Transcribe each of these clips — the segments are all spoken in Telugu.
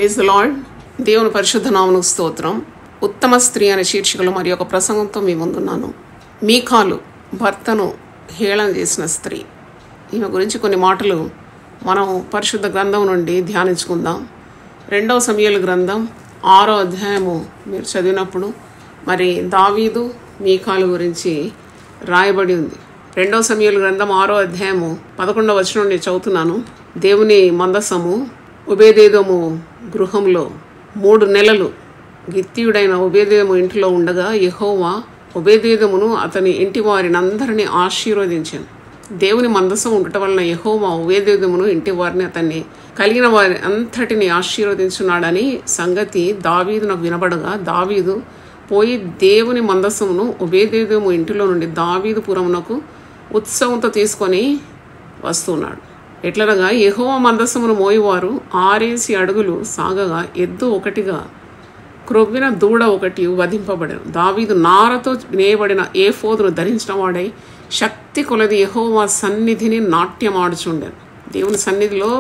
ప్రైజ్ ద లార్డ్ దేవుని పరిశుద్ధ నామను స్తోత్రం ఉత్తమ స్త్రీ అనే శీర్షికలో మరి ఒక ప్రసంగంతో మీ ముందున్నాను మీకాలు భర్తను హేళన చేసిన స్త్రీ ఈమె గురించి కొన్ని మాటలు మనం పరిశుద్ధ గ్రంథం నుండి ధ్యానించుకుందాం రెండవ సమయాల గ్రంథం ఆరో అధ్యాయము మీరు చదివినప్పుడు మరి దావీదు మీకాలు గురించి రాయబడి ఉంది రెండవ సమయాల గ్రంథం ఆరో అధ్యాయము పదకొండవ వచనం నేను చదువుతున్నాను దేవుని మందసము ఉబేదేదము గృహంలో మూడు నెలలు గిత్తీయుడైన ఉబేదేదము ఇంటిలో ఉండగా యెహోవా ఉబేదేదమును అతని ఇంటి వారిని అందరినీ ఆశీర్వదించాను దేవుని మందసం ఉండటం వలన యెహోవా ఉబేదేదమును ఇంటి వారిని అతన్ని కలిగిన వారి అంతటిని ఆశీర్వదించున్నాడని సంగతి దావీదు నాకు వినబడగా దావీదు పోయి దేవుని మందసమును ఉబేదేదము ఇంటిలో నుండి దావీదు పురమునకు ఉత్సవంతో తీసుకొని వస్తున్నాడు ఎట్లనగా యెహోవా మందసమును మోయివారు ఆరేసి అడుగులు సాగగా ఎద్దు ఒకటిగా క్రొవ్విన దూడ ఒకటి వధింపబడను దావీదు నారతో నేయబడిన ఏ ఫోదును ధరించిన వాడై శక్తి కొలది యెహోవా సన్నిధిని నాట్యమాడుచుండెను దేవుని సన్నిధిలో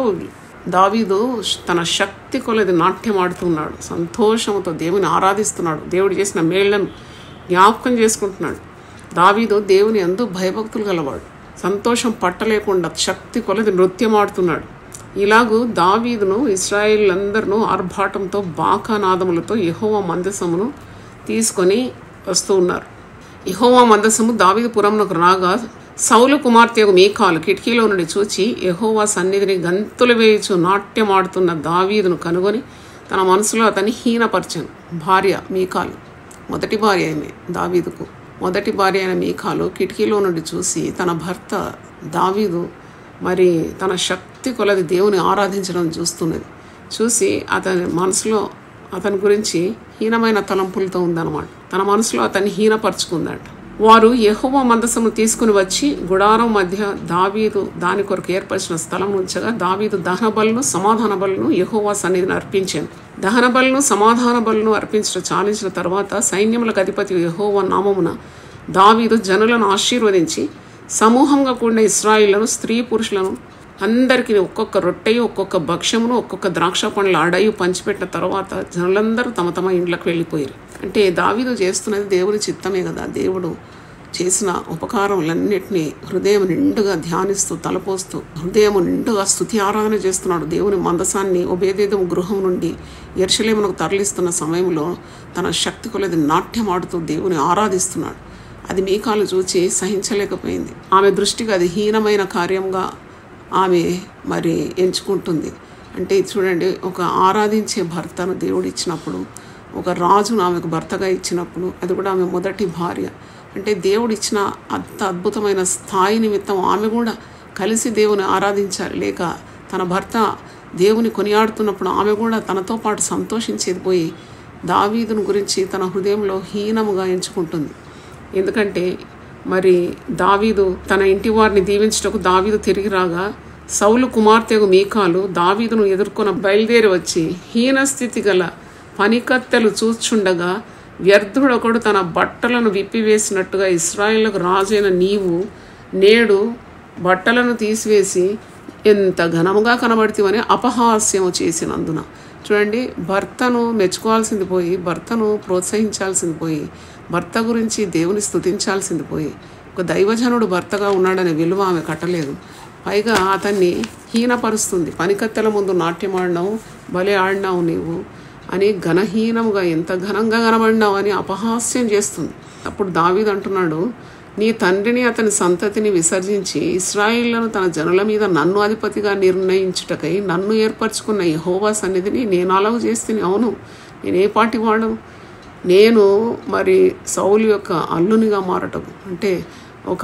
దావీదు తన శక్తి కొలది నాట్యమాడుతున్నాడు సంతోషంతో దేవుని ఆరాధిస్తున్నాడు దేవుడు చేసిన మేళ్లను జ్ఞాపకం చేసుకుంటున్నాడు దావీదు దేవుని ఎందు భయభక్తులు గలవాడు సంతోషం పట్టలేకుండా శక్తి కొలది నృత్యమాడుతున్నాడు ఇలాగూ దావీదును ఇస్రాయిలందరినూ ఆర్భాటంతో బాకానాదములతో యెహోవా మందసమును తీసుకొని వస్తూ ఉన్నారు యెహోవా మందసము దావీదు పురంనకు రాగా సౌలు కుమార్తె మీకాలు కిటికీలో నుండి చూచి యెహోవా సన్నిధిని గంతులు వేయుచు నాట్యమాడుతున్న దావీదును కనుగొని తన మనసులో అతన్ని హీనపరచను భార్య మీకాలు మొదటి భార్య ఆమె దావీదుకు మొదటి భార్య అయిన మీకాలు కిటికీలో నుండి చూసి తన భర్త దావీదు మరి తన శక్తి కొలది దేవుని ఆరాధించడం చూస్తున్నది చూసి అతని మనసులో అతని గురించి హీనమైన తలంపులతో ఉందన్నమాట తన మనసులో అతన్ని హీనపరుచుకుందట వారు యెహోవా మందసము తీసుకుని వచ్చి గుడారం మధ్య దావీదు దాని కొరకు ఏర్పరిచిన స్థలం ఉంచగా దావీదు దహన బలను సమాధాన బలను యెహోవా సన్నిధిని అర్పించాను దహన బలను సమాధాన బలను అర్పించడం చాలించిన తర్వాత సైన్యములకు అధిపతి యెహోవా నామమున దావీదు జనులను ఆశీర్వదించి సమూహంగా కూడిన ఇస్రాయిలను స్త్రీ పురుషులను అందరికీ ఒక్కొక్క రొట్టెయు ఒక్కొక్క భక్ష్యమును ఒక్కొక్క ద్రాక్ష పండ్ల అడయు పంచిపెట్టిన తర్వాత జనులందరూ తమ తమ ఇండ్లకు వెళ్ళిపోయారు అంటే దావీదు చేస్తున్నది దేవుని చిత్తమే కదా దేవుడు చేసిన ఉపకారములన్నిటినీ హృదయం నిండుగా ధ్యానిస్తూ తలపోస్తూ హృదయం నిండుగా స్థుతి ఆరాధన చేస్తున్నాడు దేవుని మందసాన్ని ఉభయదేదం గృహం నుండి ఎర్షలేమునకు తరలిస్తున్న సమయంలో తన శక్తి కొలది నాట్యం ఆడుతూ దేవుని ఆరాధిస్తున్నాడు అది మీకాలు చూచి సహించలేకపోయింది ఆమె దృష్టికి అది హీనమైన కార్యంగా ఆమె మరి ఎంచుకుంటుంది అంటే చూడండి ఒక ఆరాధించే భర్తను దేవుడు ఇచ్చినప్పుడు ఒక రాజును ఆమెకు భర్తగా ఇచ్చినప్పుడు అది కూడా ఆమె మొదటి భార్య అంటే దేవుడు ఇచ్చిన అంత అద్భుతమైన స్థాయి నిమిత్తం ఆమె కూడా కలిసి దేవుని ఆరాధించాలి లేక తన భర్త దేవుని కొనియాడుతున్నప్పుడు ఆమె కూడా తనతో పాటు సంతోషించేది పోయి దావీదుని గురించి తన హృదయంలో హీనముగా ఎంచుకుంటుంది ఎందుకంటే మరి దావీదు తన ఇంటి వారిని దీవించటకు దావీదు తిరిగి రాగా సౌలు కుమార్తెకు మీకాలు దావీదును ఎదుర్కొన్న బయలుదేరి వచ్చి హీనస్థితి గల పనికత్తెలు చూచుండగా వ్యర్థుడొకడు తన బట్టలను విప్పివేసినట్టుగా ఇస్రాయిల్కు రాజైన నీవు నేడు బట్టలను తీసివేసి ఎంత ఘనముగా కనబడితేవని అపహాస్యము చేసినందున చూడండి భర్తను మెచ్చుకోవాల్సింది పోయి భర్తను ప్రోత్సహించాల్సింది పోయి భర్త గురించి దేవుని స్తుతించాల్సింది పోయి ఒక దైవజనుడు భర్తగా ఉన్నాడనే విలువ ఆమె కట్టలేదు పైగా అతన్ని హీనపరుస్తుంది పనికత్తెల ముందు నాట్యం ఆడినావు భలే ఆడినావు నీవు అని ఘనహీనముగా ఎంత ఘనంగా కనబడినావు అని అపహాస్యం చేస్తుంది అప్పుడు దావీదు అంటున్నాడు నీ తండ్రిని అతని సంతతిని విసర్జించి ఇస్రాయిళ్లను తన జనుల మీద నన్ను అధిపతిగా నిర్ణయించుటకై నన్ను ఏర్పరచుకున్న యహోవా సన్నిధిని నేను అలాగూ చేస్తే అవును నేను ఏ పాటి వాడు నేను మరి సౌలు యొక్క అల్లునిగా మారటం అంటే ఒక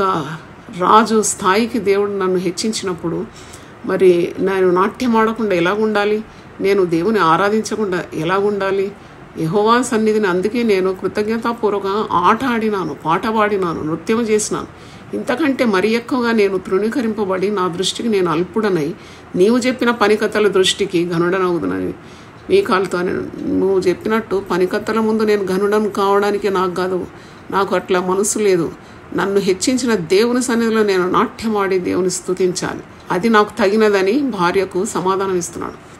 రాజు స్థాయికి దేవుడు నన్ను హెచ్చించినప్పుడు మరి నేను నాట్యం ఆడకుండా ఎలాగుండాలి నేను దేవుని ఆరాధించకుండా ఎలాగుండాలి యహోవా సన్నిధిని అందుకే నేను కృతజ్ఞతాపూర్వకంగా ఆట ఆడినాను పాట పాడినాను నృత్యం చేసినాను ఇంతకంటే మరి ఎక్కువగా నేను తృణీకరింపబడి నా దృష్టికి నేను అల్పుడనై నీవు చెప్పిన పనికథల దృష్టికి ఘనుడనవుదునని మీ కాలుతో నువ్వు చెప్పినట్టు పనికత్తల ముందు నేను ఘనుడను కావడానికి నాకు కాదు నాకు అట్లా మనసు లేదు నన్ను హెచ్చించిన దేవుని సన్నిధిలో నేను నాట్యమాడి దేవుని స్తుతించాలి అది నాకు తగినదని భార్యకు సమాధానం ఇస్తున్నాడు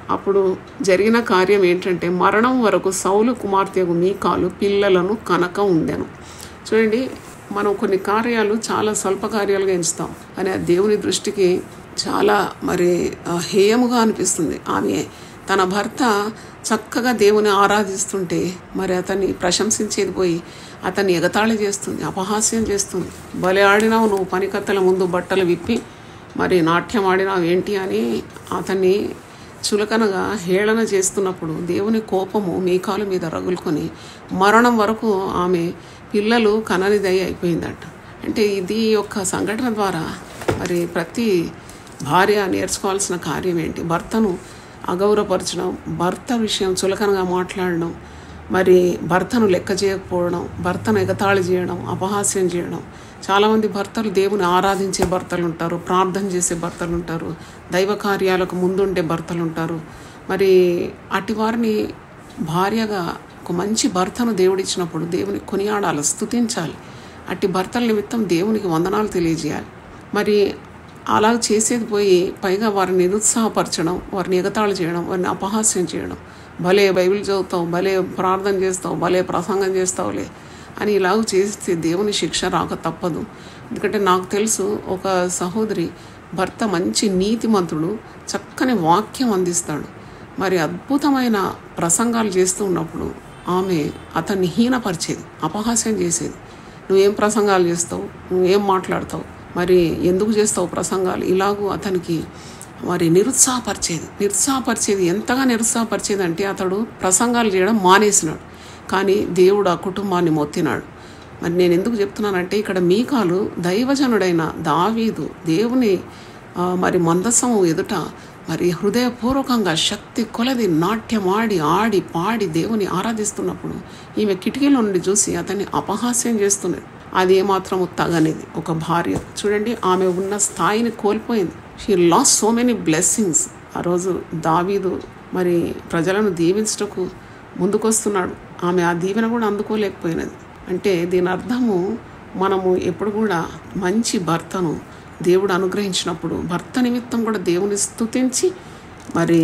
అప్పుడు జరిగిన కార్యం ఏంటంటే మరణం వరకు సౌలు కుమార్తెకు మీకాలు పిల్లలను కనక ఉండెను చూడండి మనం కొన్ని కార్యాలు చాలా స్వల్ప కార్యాలుగా ఎంచుతాం కానీ ఆ దేవుని దృష్టికి చాలా మరి ఆ, హేయముగా అనిపిస్తుంది ఆమె తన భర్త చక్కగా దేవుని ఆరాధిస్తుంటే మరి అతన్ని ప్రశంసించేది పోయి అతన్ని ఎగతాళి చేస్తుంది అపహాస్యం చేస్తుంది బలి ఆడినావు నువ్వు పనికత్తల ముందు బట్టలు విప్పి మరి నాట్యం ఆడినావు ఏంటి అని అతన్ని చులకనగా హేళన చేస్తున్నప్పుడు దేవుని కోపము మీకాల మీద రగులుకొని మరణం వరకు ఆమె పిల్లలు కననిదై అయిపోయిందట అంటే ఇది యొక్క సంఘటన ద్వారా మరి ప్రతి భార్య నేర్చుకోవాల్సిన కార్యం ఏంటి భర్తను అగౌరవపరచడం భర్త విషయం చులకనగా మాట్లాడడం మరి భర్తను లెక్క చేయకపోవడం భర్తను ఎగతాళి చేయడం అపహాస్యం చేయడం చాలామంది భర్తలు దేవుని ఆరాధించే భర్తలు ఉంటారు ప్రార్థన చేసే భర్తలు ఉంటారు దైవ కార్యాలకు ముందుండే భర్తలు ఉంటారు మరి అటు వారిని భార్యగా ఒక మంచి భర్తను దేవుడిచ్చినప్పుడు దేవుని కొనియాడాలి స్తుతించాలి అట్టి భర్తల నిమిత్తం దేవునికి వందనాలు తెలియజేయాలి మరి అలా చేసేది పోయి పైగా వారిని నిరుత్సాహపరచడం వారిని ఎగతాళి చేయడం వారిని అపహాస్యం చేయడం భలే బైబిల్ చదువుతావు భలే ప్రార్థన చేస్తావు భలే ప్రసంగం చేస్తావులే అని ఇలాగ చేస్తే దేవుని శిక్ష రాక తప్పదు ఎందుకంటే నాకు తెలుసు ఒక సహోదరి భర్త మంచి నీతిమంతుడు చక్కని వాక్యం అందిస్తాడు మరి అద్భుతమైన ప్రసంగాలు చేస్తూ ఉన్నప్పుడు ఆమె అతన్ని హీనపరిచేది అపహాస్యం చేసేది నువ్వేం ప్రసంగాలు చేస్తావు నువ్వేం మాట్లాడతావు మరి ఎందుకు చేస్తావు ప్రసంగాలు ఇలాగూ అతనికి మరి నిరుత్సాహపరిచేది నిరుత్సాహపరిచేది ఎంతగా నిరుత్సాహపరిచేది అంటే అతడు ప్రసంగాలు చేయడం మానేసినాడు కానీ దేవుడు ఆ కుటుంబాన్ని మొత్తినాడు మరి నేను ఎందుకు చెప్తున్నానంటే ఇక్కడ మీకాలు దైవజనుడైన దావీదు దేవుని ఆ, మరి మందసము ఎదుట మరి హృదయపూర్వకంగా శక్తి కొలది నాట్యం ఆడి ఆడి పాడి దేవుని ఆరాధిస్తున్నప్పుడు ఈమె కిటికీలో నుండి చూసి అతన్ని అపహాస్యం చేస్తున్నది అది ఏమాత్రము తగనిది ఒక భార్య చూడండి ఆమె ఉన్న స్థాయిని కోల్పోయింది she loss so many blessings ఆ రోజు దావీదు మరి ప్రజలను దీవించటకు ముందుకొస్తున్నాడు ఆమె ఆ దీవెన కూడా అందుకోలేకపోయినది అంటే దీని అర్థము మనము ఎప్పుడు కూడా మంచి భర్తను దేవుడు అనుగ్రహించినప్పుడు భర్త నిమిత్తం కూడా దేవుని స్తుతించి మరి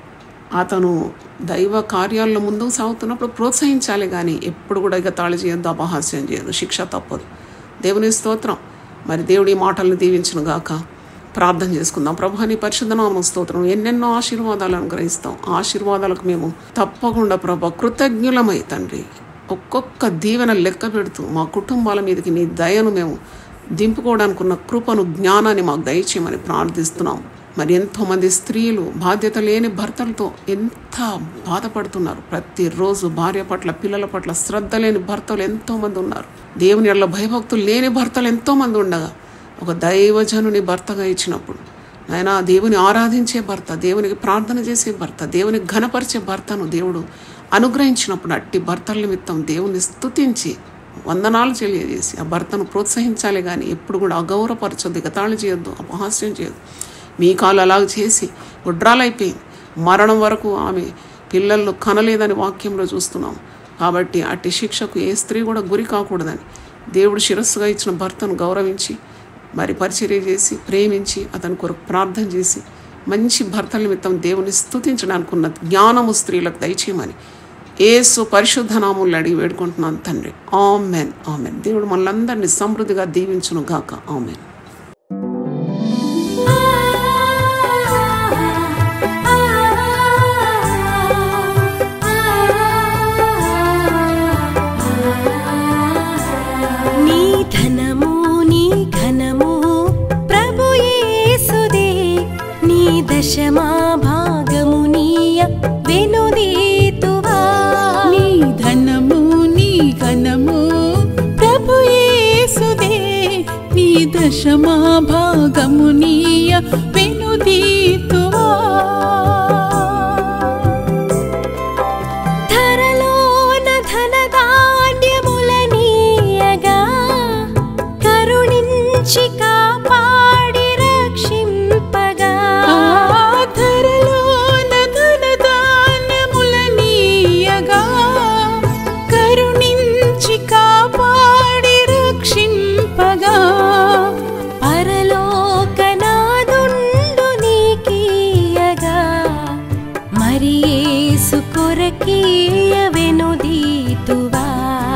అతను దైవ కార్యాల్లో ముందుకు సాగుతున్నప్పుడు ప్రోత్సహించాలి కానీ ఎప్పుడు కూడా ఇక తాళి చేయొద్దు అపహాస్యం చేయదు శిక్ష తప్పదు దేవుని స్తోత్రం మరి దేవుడి మాటలను దీవించును గాక ప్రార్థన చేసుకుందాం ప్రభు నీ పరిశుద్ధనామ స్తోత్రం ఎన్నెన్నో ఆశీర్వాదాలు అనుగ్రహిస్తాం ఆ ఆశీర్వాదాలకు మేము తప్పకుండా ప్రభ కృతజ్ఞులమై తండ్రి ఒక్కొక్క దీవెన లెక్క పెడుతూ మా కుటుంబాల మీదకి నీ దయను మేము దింపుకోవడానికి ఉన్న కృపను జ్ఞానాన్ని మాకు దయచేయమని ప్రార్థిస్తున్నాం మరి ఎంతోమంది స్త్రీలు బాధ్యత లేని భర్తలతో ఎంత బాధపడుతున్నారు ప్రతిరోజు భార్య పట్ల పిల్లల పట్ల శ్రద్ధ లేని భర్తలు ఎంతోమంది ఉన్నారు దేవుని వల్ల భయభక్తులు లేని భర్తలు ఎంతోమంది ఉండగా ఒక దైవజనుని భర్తగా ఇచ్చినప్పుడు ఆయన దేవుని ఆరాధించే భర్త దేవునికి ప్రార్థన చేసే భర్త దేవుని ఘనపరిచే భర్తను దేవుడు అనుగ్రహించినప్పుడు అట్టి భర్తల నిమిత్తం దేవుని స్తుతించి వందనాలు తెలియజేసి ఆ భర్తను ప్రోత్సహించాలి కానీ ఎప్పుడు కూడా అగౌరవపరచొద్దు ఎగతాళి చేయొద్దు అపహాస్యం చేయొద్దు మీ కాలు అలాగ చేసి గుడ్రాలైపోయింది మరణం వరకు ఆమె పిల్లలు కనలేదని వాక్యంలో చూస్తున్నాం కాబట్టి అట్టి శిక్షకు ఏ స్త్రీ కూడా గురి కాకూడదని దేవుడు శిరస్సుగా ఇచ్చిన భర్తను గౌరవించి మరి పరిచర్య చేసి ప్రేమించి అతని కొరకు ప్రార్థన చేసి మంచి భర్తల నిమిత్తం దేవుని స్తుతించడానికి ఉన్న జ్ఞానము స్త్రీలకు దయచేయమని ఏసు పరిశుద్ధ నాములు అడిగి వేడుకుంటున్నాను తండ్రి ఆమెన్ ఆమెన్ దేవుడు మనందరినీ సమృద్ధిగా దీవించును గాక ఆమెన్ నీ ధనము నీ ఘనము ప్రభు యేసుదే నీ దశమా భాగము నీయ వెనుదీతువా నీ ధనము నీ ఘనము ప్రభు యేసుదే నీ దశమా భాగము నీయ వెనుదీతువా ధరలోన ధనధాన్యములనీయగా కరుణించి కాపాడి రక్షింపగా ఆధరలోన ధనధాన్యములనీయగా కరుణించి కాపాడి రక్షింపగా పరలోకనాదుండు నీ యేసువా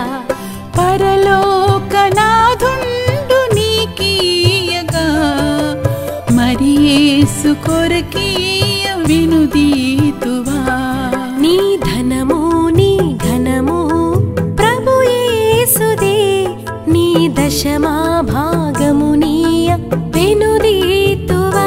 పరలోకనాథుండు నీకీయగా మరి యేసు కొరకీయ వినుదీతువా నీ ధనము నీ ఘనము ప్రభు యేసుదే నీ దశమా భాగము నీయ వెనుదీతువా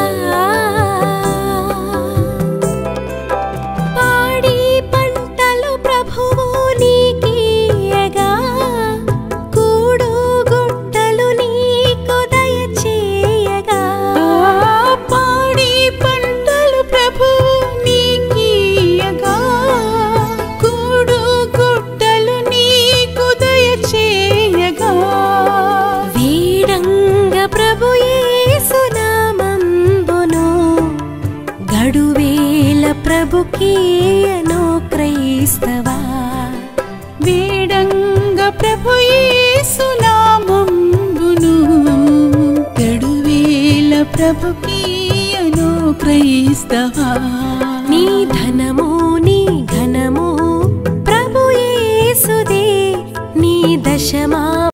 పాడి పంటలు ప్రభువు నీకీయగా కూడు గుట్టలు నీకు దయచేయగా ఆ పాడి పంటలు ప్రభు నీకీయగా కూడు గుట్టలు నీకు దయచేయగా వీడంగ ప్రభు యేసునామంబును గడువేల ప్రభుకీయను క్రైస్తవా వేడంగ ప్రభు యేసునామంబును గడువేల ప్రభుకీయను క్రైస్తవా నీ ధనము నీ ఘనము ప్రభు యేసుదే నీ దశమా